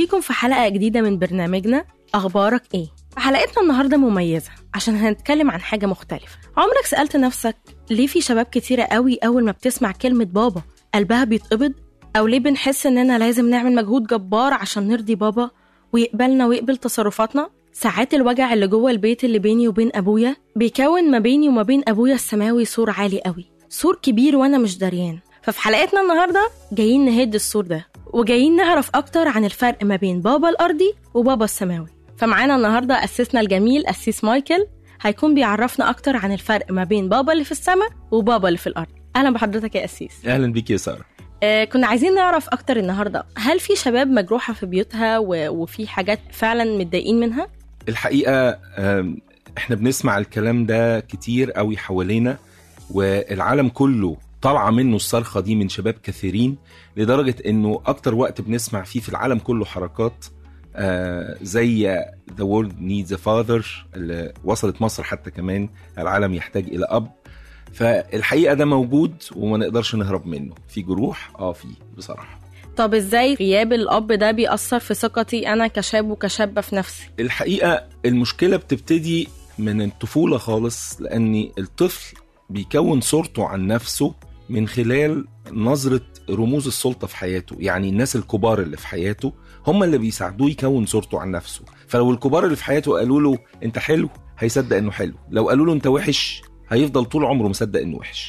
بيكم في حلقة جديدة من برنامجنا أخبارك إيه؟ حلقتنا النهاردة مميزة عشان هنتكلم عن حاجة مختلفة عمرك سألت نفسك ليه في شباب كتيرة قوي أول ما بتسمع كلمة بابا قلبها بيتقبض؟ أو ليه بنحس إننا لازم نعمل مجهود جبار عشان نرضي بابا ويقبلنا ويقبل تصرفاتنا؟ ساعات الوجع اللي جوه البيت اللي بيني وبين أبويا بيكون ما بيني وما بين أبويا السماوي سور عالي قوي سور كبير وأنا مش دريان ففي حلقتنا النهاردة جايين نهد السور ده وجايين نعرف أكتر عن الفرق ما بين بابا الأرضي وبابا السماوي فمعانا النهاردة أسسنا الجميل أسيس مايكل هيكون بيعرفنا أكتر عن الفرق ما بين بابا اللي في السماء وبابا اللي في الأرض أهلا بحضرتك يا أسيس اهلا بيك يا ساره آه كنا عايزين نعرف أكتر النهاردة هل في شباب مجروحة في بيوتها و... وفي حاجات فعلا متضايقين منها؟ الحقيقه آم، احنا بنسمع الكلام ده كتير قوي حوالينا والعالم كله طالعه منه الصرخه دي من شباب كثيرين لدرجه انه اكتر وقت بنسمع فيه في العالم كله حركات آه، زي The World Needs a Father اللي وصلت مصر حتى كمان العالم يحتاج إلى أب فالحقيقة ده موجود وما نقدرش نهرب منه في جروح اه في بصراحة طب ازاي غياب الأب ده بيأثر في ثقتي أنا كشاب وكشابة في نفسي؟ الحقيقة المشكلة بتبتدي من الطفولة خالص لأن الطفل بيكون صورته عن نفسه من خلال نظرة رموز السلطة في حياته يعني الناس الكبار اللي في حياته هم اللي بيساعدوه يكون صورته عن نفسه فلو الكبار اللي في حياته قالوا له انت حلو هيصدق انه حلو لو قالوا له انت وحش هيفضل طول عمره مصدق انه وحش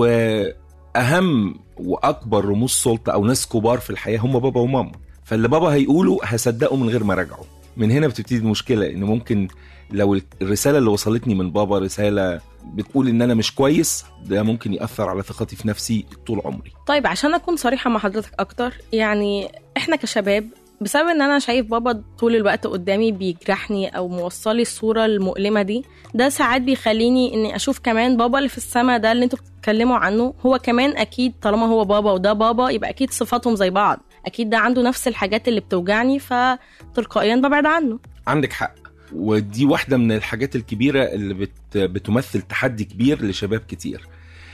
واهم واكبر رموز سلطة او ناس كبار في الحياة هم بابا وماما فاللي بابا هيقوله هصدقه من غير ما اراجعه من هنا بتبتدي المشكلة ان ممكن لو الرسالة اللي وصلتني من بابا رسالة بتقول ان انا مش كويس ده ممكن يأثر على ثقتي في نفسي طول عمري طيب عشان أكون صريحة مع حضرتك أكتر يعني إحنا كشباب بسبب ان انا شايف بابا طول الوقت قدامي بيجرحني او موصلي الصوره المؤلمه دي ده ساعات بيخليني اني اشوف كمان بابا اللي في السما ده اللي انتوا بتتكلموا عنه هو كمان اكيد طالما هو بابا وده بابا يبقى اكيد صفاتهم زي بعض اكيد ده عنده نفس الحاجات اللي بتوجعني فتلقائيا ببعد عنه عندك حق ودي واحدة من الحاجات الكبيرة اللي بت بتمثل تحدي كبير لشباب كتير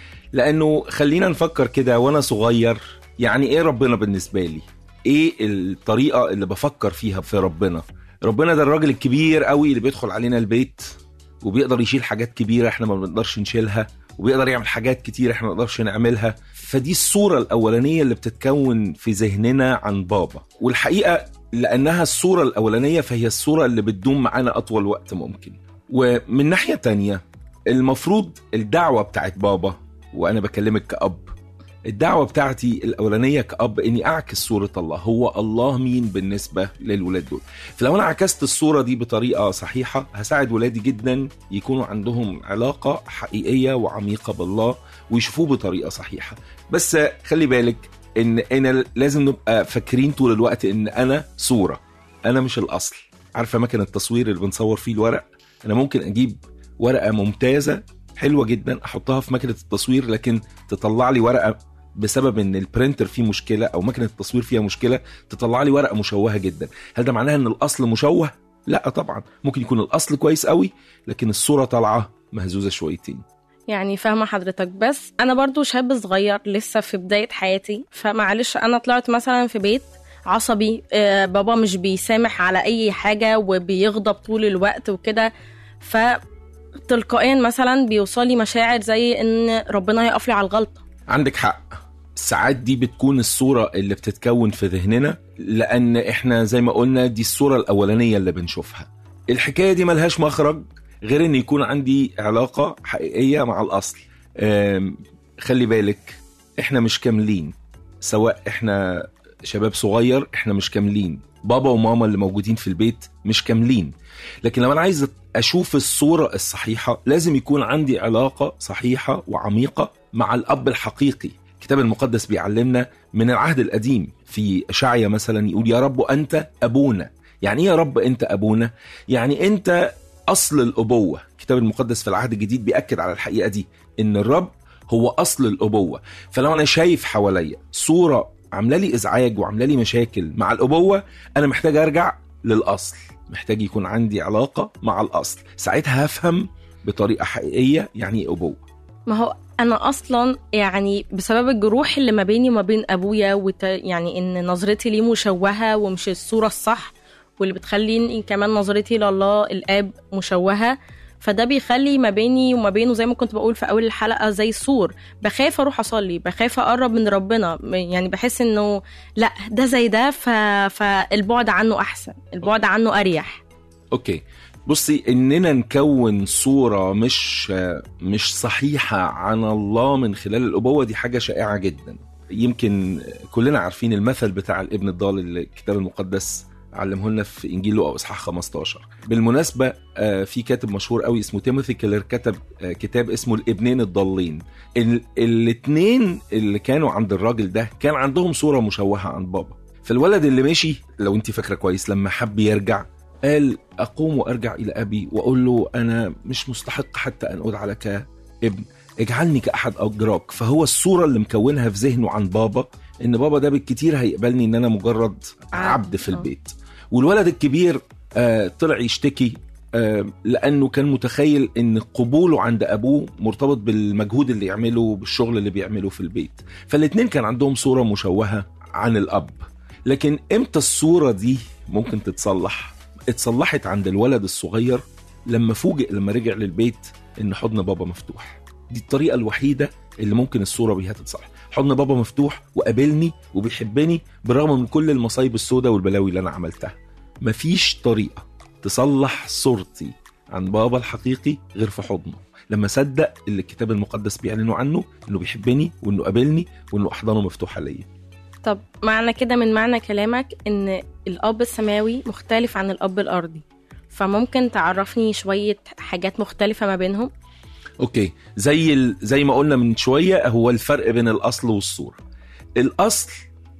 لأنه خلينا نفكر كده وأنا صغير يعني إيه ربنا بالنسبة لي إيه الطريقة اللي بفكر فيها في ربنا ربنا ده الراجل الكبير قوي اللي بيدخل علينا البيت وبيقدر يشيل حاجات كبيرة احنا ما بنقدرش نشيلها وبيقدر يعمل حاجات كتير احنا ما نقدرش نعملها فدي الصورة الأولانية اللي بتتكون في ذهننا عن بابا والحقيقة لأنها الصورة الأولانية فهي الصورة اللي بتدوم معانا أطول وقت ممكن ومن ناحية تانية المفروض الدعوة بتاعت بابا وأنا بكلمك كأب الدعوة بتاعتي الأولانية كأب إني أعكس صورة الله هو الله مين بالنسبة للولاد دول فلو أنا عكست الصورة دي بطريقة صحيحة هساعد ولادي جدا يكونوا عندهم علاقة حقيقية وعميقة بالله ويشوفوه بطريقة صحيحة بس خلي بالك ان انا لازم نبقى فاكرين طول الوقت ان انا صوره انا مش الاصل عارفه مكان التصوير اللي بنصور فيه الورق انا ممكن اجيب ورقه ممتازه حلوه جدا احطها في مكنه التصوير لكن تطلع لي ورقه بسبب ان البرينتر فيه مشكله او مكنه التصوير فيها مشكله تطلع لي ورقه مشوهه جدا هل ده معناها ان الاصل مشوه لا طبعا ممكن يكون الاصل كويس قوي لكن الصوره طالعه مهزوزه شويتين يعني فاهمة حضرتك بس أنا برضو شاب صغير لسه في بداية حياتي فمعلش أنا طلعت مثلا في بيت عصبي آه بابا مش بيسامح على أي حاجة وبيغضب طول الوقت وكده فتلقائيا مثلا بيوصلي مشاعر زي إن ربنا هيقف لي على الغلطة عندك حق ساعات دي بتكون الصورة اللي بتتكون في ذهننا لأن إحنا زي ما قلنا دي الصورة الأولانية اللي بنشوفها الحكاية دي ملهاش مخرج غير ان يكون عندي علاقه حقيقيه مع الاصل أم، خلي بالك احنا مش كاملين سواء احنا شباب صغير احنا مش كاملين بابا وماما اللي موجودين في البيت مش كاملين لكن لو انا عايز اشوف الصوره الصحيحه لازم يكون عندي علاقه صحيحه وعميقه مع الاب الحقيقي الكتاب المقدس بيعلمنا من العهد القديم في اشعيا مثلا يقول يا رب انت ابونا يعني ايه يا رب انت ابونا يعني انت اصل الابوه الكتاب المقدس في العهد الجديد بياكد على الحقيقه دي ان الرب هو اصل الابوه فلو انا شايف حواليا صوره عامله لي ازعاج وعامله لي مشاكل مع الابوه انا محتاج ارجع للاصل محتاج يكون عندي علاقه مع الاصل ساعتها هفهم بطريقه حقيقيه يعني ايه ابوه ما هو انا اصلا يعني بسبب الجروح اللي ما بيني وما بين ابويا وت... يعني ان نظرتي ليه مشوهه ومش الصوره الصح واللي بتخليني كمان نظرتي لله الاب مشوهه فده بيخلي ما بيني وما بينه زي ما كنت بقول في اول الحلقه زي سور بخاف اروح اصلي بخاف اقرب من ربنا يعني بحس انه لا ده زي ده ف... فالبعد عنه احسن البعد عنه اريح اوكي بصي اننا نكون صوره مش مش صحيحه عن الله من خلال الابوه دي حاجه شائعه جدا يمكن كلنا عارفين المثل بتاع الابن الضال اللي الكتاب المقدس علمه لنا في انجيل لوقا اصحاح 15 بالمناسبه في كاتب مشهور قوي اسمه تيموثي كيلر كتب كتاب اسمه الابنين الضالين الاثنين اللي كانوا عند الراجل ده كان عندهم صوره مشوهه عن بابا فالولد اللي مشي لو انت فاكره كويس لما حب يرجع قال اقوم وارجع الى ابي واقول له انا مش مستحق حتى ان ادعى لك ابن اجعلني كاحد اجراك فهو الصوره اللي مكونها في ذهنه عن بابا ان بابا ده بالكتير هيقبلني ان انا مجرد عبد في البيت والولد الكبير آه طلع يشتكي آه لانه كان متخيل ان قبوله عند ابوه مرتبط بالمجهود اللي يعمله بالشغل اللي بيعمله في البيت فالاثنين كان عندهم صوره مشوهه عن الاب لكن امتى الصوره دي ممكن تتصلح اتصلحت عند الولد الصغير لما فوجئ لما رجع للبيت ان حضن بابا مفتوح دي الطريقه الوحيده اللي ممكن الصوره بيها تتصلح حضن بابا مفتوح وقابلني وبيحبني بالرغم من كل المصايب السوداء والبلاوي اللي انا عملتها مفيش طريقه تصلح صورتي عن بابا الحقيقي غير في حضنه لما صدق اللي الكتاب المقدس بيعلنه عنه انه بيحبني وانه قابلني وانه احضانه مفتوحه ليا طب معنى كده من معنى كلامك ان الاب السماوي مختلف عن الاب الارضي فممكن تعرفني شويه حاجات مختلفه ما بينهم اوكي زي ال... زي ما قلنا من شويه هو الفرق بين الاصل والصوره الاصل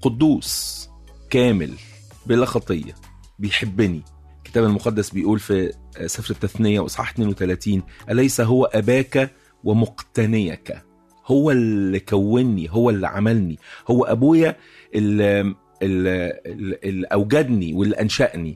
قدوس كامل بلا خطيه بيحبني الكتاب المقدس بيقول في سفر التثنيه واصحاح 32 اليس هو اباك ومقتنيك هو اللي كوني هو اللي عملني هو ابويا اللي, اللي, اللي اوجدني واللي انشاني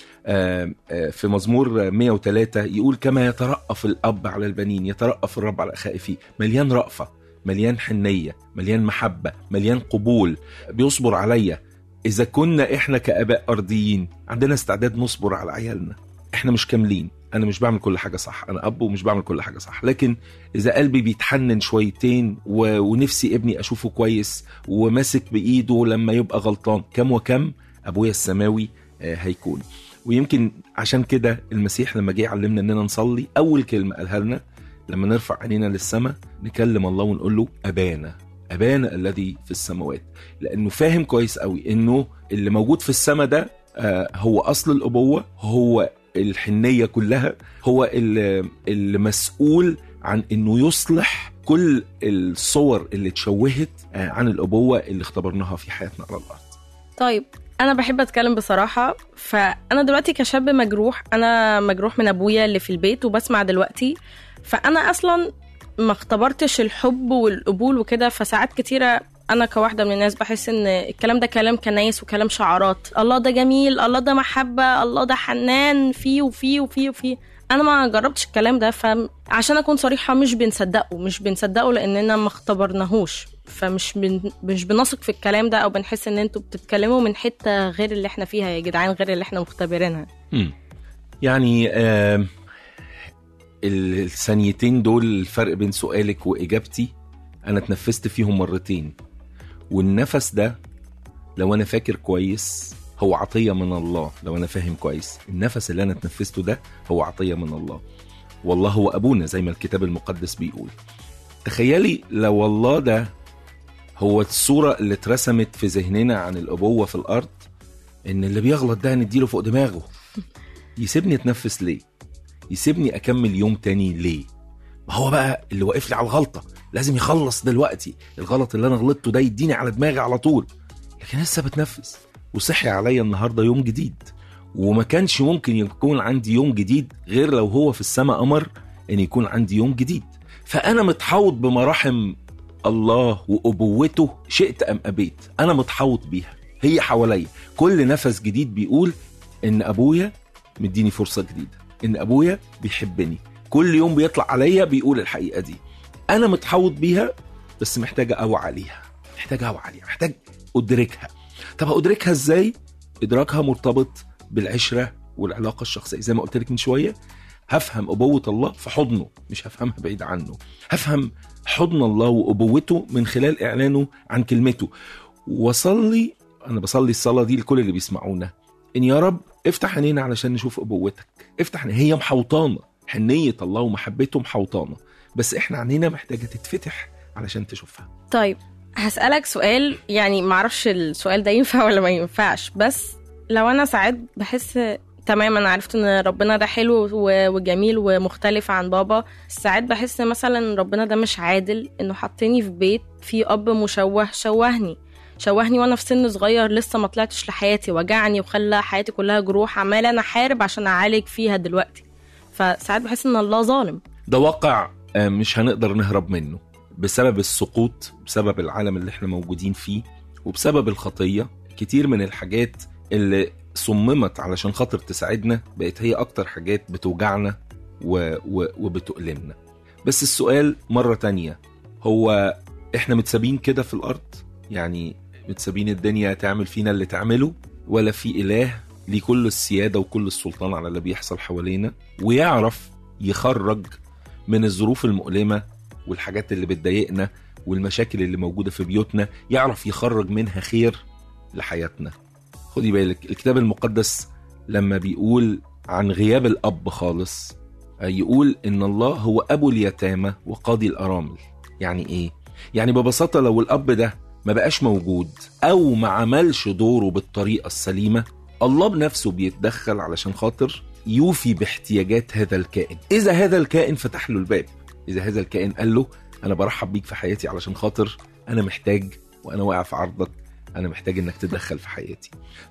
في مزمور 103 يقول كما يترأف الأب على البنين يترأف الرب على خائفيه مليان رأفة مليان حنية مليان محبة مليان قبول بيصبر عليا إذا كنا إحنا كآباء أرضيين عندنا استعداد نصبر على عيالنا إحنا مش كاملين أنا مش بعمل كل حاجة صح أنا أب ومش بعمل كل حاجة صح لكن إذا قلبي بيتحنن شويتين و... ونفسي ابني أشوفه كويس وماسك بإيده لما يبقى غلطان كم وكم أبويا السماوي هيكون ويمكن عشان كده المسيح لما جه يعلمنا اننا نصلي اول كلمه قالها لنا لما نرفع عينينا للسماء نكلم الله ونقول له ابانا ابانا الذي في السماوات لانه فاهم كويس قوي انه اللي موجود في السماء ده هو اصل الابوه هو الحنيه كلها هو اللي, اللي مسؤول عن انه يصلح كل الصور اللي اتشوهت عن الابوه اللي اختبرناها في حياتنا على الارض طيب انا بحب اتكلم بصراحه فانا دلوقتي كشاب مجروح انا مجروح من ابويا اللي في البيت وبسمع دلوقتي فانا اصلا ما اختبرتش الحب والقبول وكده فساعات كتيره انا كواحده من الناس بحس ان الكلام ده كلام كنايس وكلام شعارات الله ده جميل الله ده محبه الله ده حنان فيه وفيه وفيه وفيه انا ما جربتش الكلام ده فعشان اكون صريحه مش بنصدقه مش بنصدقه لاننا ما اختبرناهوش فمش بن... مش بنثق في الكلام ده او بنحس ان انتوا بتتكلموا من حته غير اللي احنا فيها يا جدعان غير اللي احنا مختبرينها مم. يعني آه الثانيتين دول الفرق بين سؤالك واجابتي انا اتنفست فيهم مرتين والنفس ده لو انا فاكر كويس هو عطيه من الله لو انا فاهم كويس النفس اللي انا اتنفسته ده هو عطيه من الله والله هو ابونا زي ما الكتاب المقدس بيقول تخيلي لو الله ده هو الصوره اللي اترسمت في ذهننا عن الابوه في الارض ان اللي بيغلط ده هنديله فوق دماغه يسيبني اتنفس ليه يسيبني اكمل يوم تاني ليه ما هو بقى اللي واقف لي على الغلطه لازم يخلص دلوقتي الغلط اللي انا غلطته ده يديني على دماغي على طول لكن لسه بتنفس وصحي عليا النهارده يوم جديد وما كانش ممكن يكون عندي يوم جديد غير لو هو في السماء امر ان يكون عندي يوم جديد فانا متحوط بمراحم الله وابوته شئت ام ابيت انا متحوط بيها هي حواليا كل نفس جديد بيقول ان ابويا مديني فرصه جديده ان ابويا بيحبني كل يوم بيطلع عليا بيقول الحقيقه دي انا متحوط بيها بس محتاج اوعى عليها محتاج اوعى عليها محتاج ادركها طب ادركها ازاي ادراكها مرتبط بالعشره والعلاقه الشخصيه زي ما قلت لك من شويه هفهم ابوه الله في حضنه مش هفهمها بعيد عنه هفهم حضن الله وابوته من خلال اعلانه عن كلمته وصلي انا بصلي الصلاه دي لكل اللي بيسمعونا ان يا رب افتح عينينا علشان نشوف ابوتك افتح عينينا. هي محوطانه حنيه الله ومحبته محوطانه بس احنا عينينا محتاجه تتفتح علشان تشوفها طيب هسألك سؤال يعني معرفش السؤال ده ينفع ولا ما ينفعش بس لو أنا ساعات بحس تمام أنا عرفت إن ربنا ده حلو و- وجميل ومختلف عن بابا ساعات بحس مثلا ربنا ده مش عادل إنه حطني في بيت فيه أب مشوه شوهني شوهني وانا في سن صغير لسه ما طلعتش لحياتي وجعني وخلى حياتي كلها جروح عمال انا احارب عشان اعالج فيها دلوقتي فساعات بحس ان الله ظالم ده واقع آه، مش هنقدر نهرب منه بسبب السقوط بسبب العالم اللي احنا موجودين فيه وبسبب الخطية كتير من الحاجات اللي صممت علشان خاطر تساعدنا بقت هي أكتر حاجات بتوجعنا و... و... وبتؤلمنا بس السؤال مرة تانية هو احنا متسابين كده في الأرض يعني متسابين الدنيا تعمل فينا اللي تعمله ولا في إله ليه كل السيادة وكل السلطان على اللي بيحصل حوالينا ويعرف يخرج من الظروف المؤلمة والحاجات اللي بتضايقنا والمشاكل اللي موجودة في بيوتنا يعرف يخرج منها خير لحياتنا خدي بالك الكتاب المقدس لما بيقول عن غياب الأب خالص يقول إن الله هو أبو اليتامى وقاضي الأرامل يعني إيه؟ يعني ببساطة لو الأب ده ما بقاش موجود أو ما عملش دوره بالطريقة السليمة الله بنفسه بيتدخل علشان خاطر يوفي باحتياجات هذا الكائن إذا هذا الكائن فتح له الباب إذا هذا الكائن قال له أنا برحب بيك في حياتي علشان خاطر أنا محتاج وأنا واقع في عرضك أنا محتاج إنك تتدخل في حياتي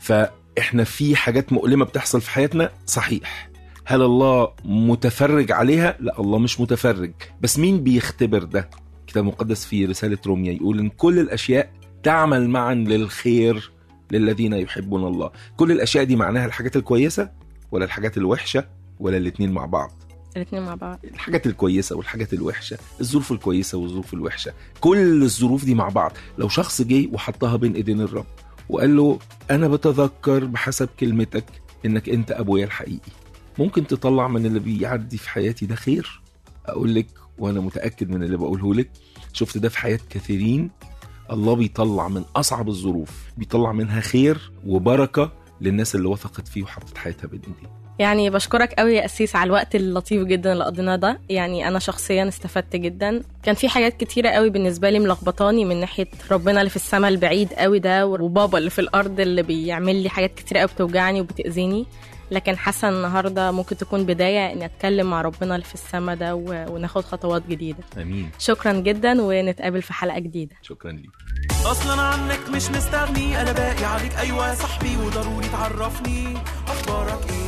فإحنا في حاجات مؤلمة بتحصل في حياتنا صحيح هل الله متفرج عليها؟ لا الله مش متفرج بس مين بيختبر ده؟ الكتاب المقدس في رسالة روميا يقول إن كل الأشياء تعمل معا للخير للذين يحبون الله كل الأشياء دي معناها الحاجات الكويسة ولا الحاجات الوحشة ولا الاتنين مع بعض الاتنين مع بعض الحاجات الكويسة والحاجات الوحشة الظروف الكويسة والظروف الوحشة كل الظروف دي مع بعض لو شخص جه وحطها بين ايدين الرب وقال له انا بتذكر بحسب كلمتك انك انت ابويا الحقيقي ممكن تطلع من اللي بيعدي في حياتي ده خير اقول لك وانا متاكد من اللي بقوله لك شفت ده في حياه كثيرين الله بيطلع من اصعب الظروف بيطلع منها خير وبركه للناس اللي وثقت فيه وحطت حياتها بين ايديه يعني بشكرك قوي يا أسيس على الوقت اللطيف جدا اللي قضيناه ده يعني أنا شخصيا استفدت جدا كان في حاجات كتيرة قوي بالنسبة لي ملخبطاني من ناحية ربنا اللي في السماء البعيد قوي ده وبابا اللي في الأرض اللي بيعمل لي حاجات كتيرة قوي بتوجعني وبتأذيني لكن حاسة النهاردة ممكن تكون بداية إني أتكلم مع ربنا اللي في السماء ده و- وناخد خطوات جديدة امين شكرا جدا ونتقابل في حلقة جديدة شكرا ليك اصلا عنك مش مستغني انا باقي عليك ايوه يا صاحبي وضروري تعرفني اخبارك ايه